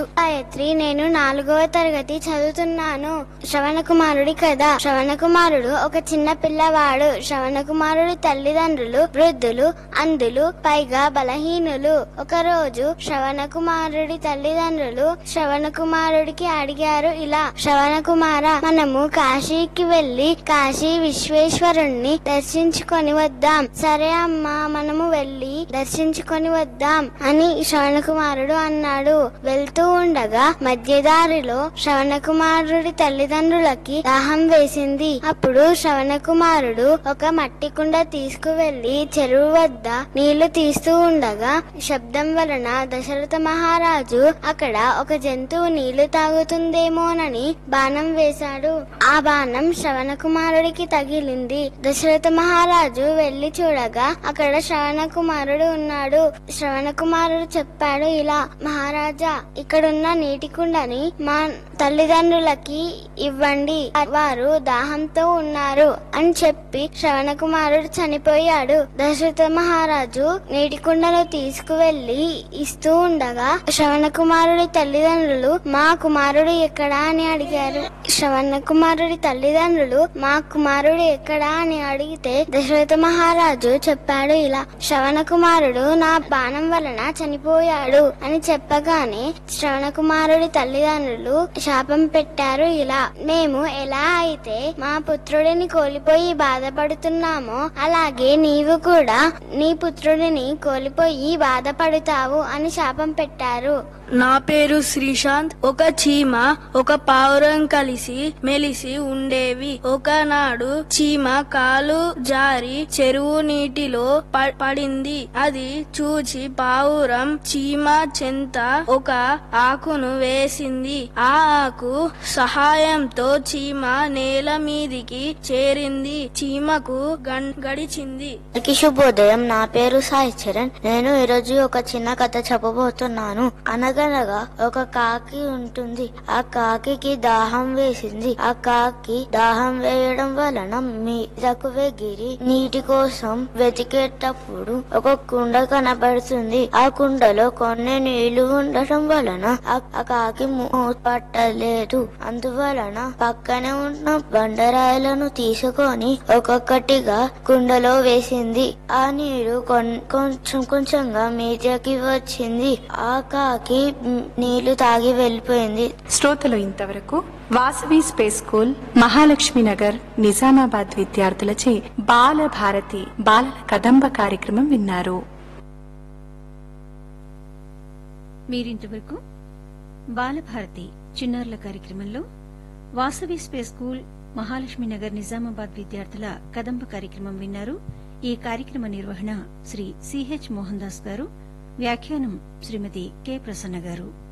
గాయత్రి నేను నాలుగవ తరగతి చదువుతున్నాను శ్రవణ కుమారుడి కథ శ్రవణ కుమారుడు ఒక చిన్న పిల్లవాడు శ్రవణ కుమారుడి తల్లిదండ్రులు వృద్ధులు అందులు పైగా బలహీనులు ఒక రోజు శ్రవణ కుమారుడి తల్లిదండ్రులు శ్రవణ కుమారుడికి అడిగారు ఇలా శ్రవణ కుమార మనము కాశీకి వెళ్లి కాశీ విశ్వేశ్వరుణ్ణి దర్శించుకొని వద్దాం సరే అమ్మా మనము వెళ్లి దర్శించుకొని వద్దాం అని శ్రవణ కుమారుడు అన్నాడు వెళ్తూ ఉండగా మధ్యదారిలో శ్రవణ కుమారుడి తల్లిదండ్రులకి దాహం వేసింది అప్పుడు శ్రవణ కుమారుడు ఒక మట్టి కుండ తీసుకువెళ్లి చెరువు వద్ద నీళ్లు తీస్తూ ఉండగా శబ్దం వలన దశరథ మహారాజు అక్కడ ఒక జంతువు నీళ్లు తాగుతుందేమోనని బాణం వేశాడు ఆ బాణం శ్రవణ కుమారుడికి తగిలింది దశరథ మహారాజు వెళ్లి చూడగా అక్కడ శ్రవణ కుమారుడు ఉన్నాడు శ్రవణ కుమారుడు చెప్పాడు ఇలా మహారాజా ఇక్కడున్న నీటి కుండని మా తల్లిదండ్రులకి ఇవ్వండి వారు దాహంతో ఉన్నారు అని చెప్పి శ్రవణ కుమారుడు చనిపోయాడు దశరథ మహారాజు నీటి కుండను తీసుకువెళ్లి ఇస్తూ ఉండగా శ్రవణ కుమారుడి తల్లిదండ్రులు మా కుమారుడు ఎక్కడా అని అడిగారు శ్రవణ కుమారుడి తల్లిదండ్రులు మా కుమారుడు ఎక్కడా అని అడిగితే దశరథ మహారాజు చెప్పాడు ఇలా శ్రవణ కుమారుడు నా బాణం వలన చనిపోయాడు అని చెప్పగానే శ్రవణ కుమారుడి తల్లిదండ్రులు శాపం పెట్టారు ఇలా మేము ఎలా అయితే మా పుత్రుడిని కోల్పోయి బాధపడుతున్నామో అలాగే నీవు కూడా నీ పుత్రుడిని కోల్పోయి బాధపడుతావు అని శాపం పెట్టారు నా పేరు శ్రీశాంత్ ఒక చీమ ఒక పావురం కలిసి మెలిసి ఉండేవి ఒకనాడు చీమ కాలు జారి చెరువు నీటిలో ప- పడింది అది చూచి పావురం చీమ చెంత ఒక ఆకును వేసింది ఆ ఆకు సహాయంతో చీమ నేల మీదికి చేరింది చీమకు గం- గడిచింది అందరికీ శుభోదయం నా పేరు సాయి చరణ్ నేను ఈరోజు ఒక చిన్న కథ చెప్పబోతున్నాను అనగనగా ఒక కాకి ఉంటుంది ఆ కాకి దాహం వేసింది ఆ కాకి దాహం వేయడం వలన మీదకు ఎగిరి నీటి కోసం వెతికేటప్పుడు ఒక కుండ కనబడుతుంది ఆ కుండలో కొన్ని నీళ్లు ఉండటం వలన ఆ ఆ కాకి మూత పట్టలేదు అందువలన పక్కనే ఉన్న బండరాయిలను తీసుకొని ఒక్కొక్కటిగా కుండలో వేసింది ఆ నీరు కొన్- కొంచెం కొంచెంగా మీదకి వచ్చింది ఆ కాకి మ్, నీళ్లు తాగి వెళ్ళిపోయింది శ్రోతలు ఇంతవరకు వాసవి స్పేస్ స్కూల్ మహాలక్ష్మి నగర్ నిజామాబాద్ విద్యార్థులచే బాల భారతి బాలల కదంబ కార్యక్రమం విన్నారు మీరింతవరకు బాలభారతి చిన్నారుల కార్యక్రమంలో వాసవి స్పేస్ స్కూల్ మహాలక్ష్మి నగర్ నిజామాబాద్ విద్యార్థుల కదంబ కార్యక్రమం విన్నారు ఈ కార్యక్రమ నిర్వహణ శ్రీ సిహెచ్ మోహన్ దాస్ గారు వ్యాఖ్యానం శ్రీమతి కె ప్రసన్న గారు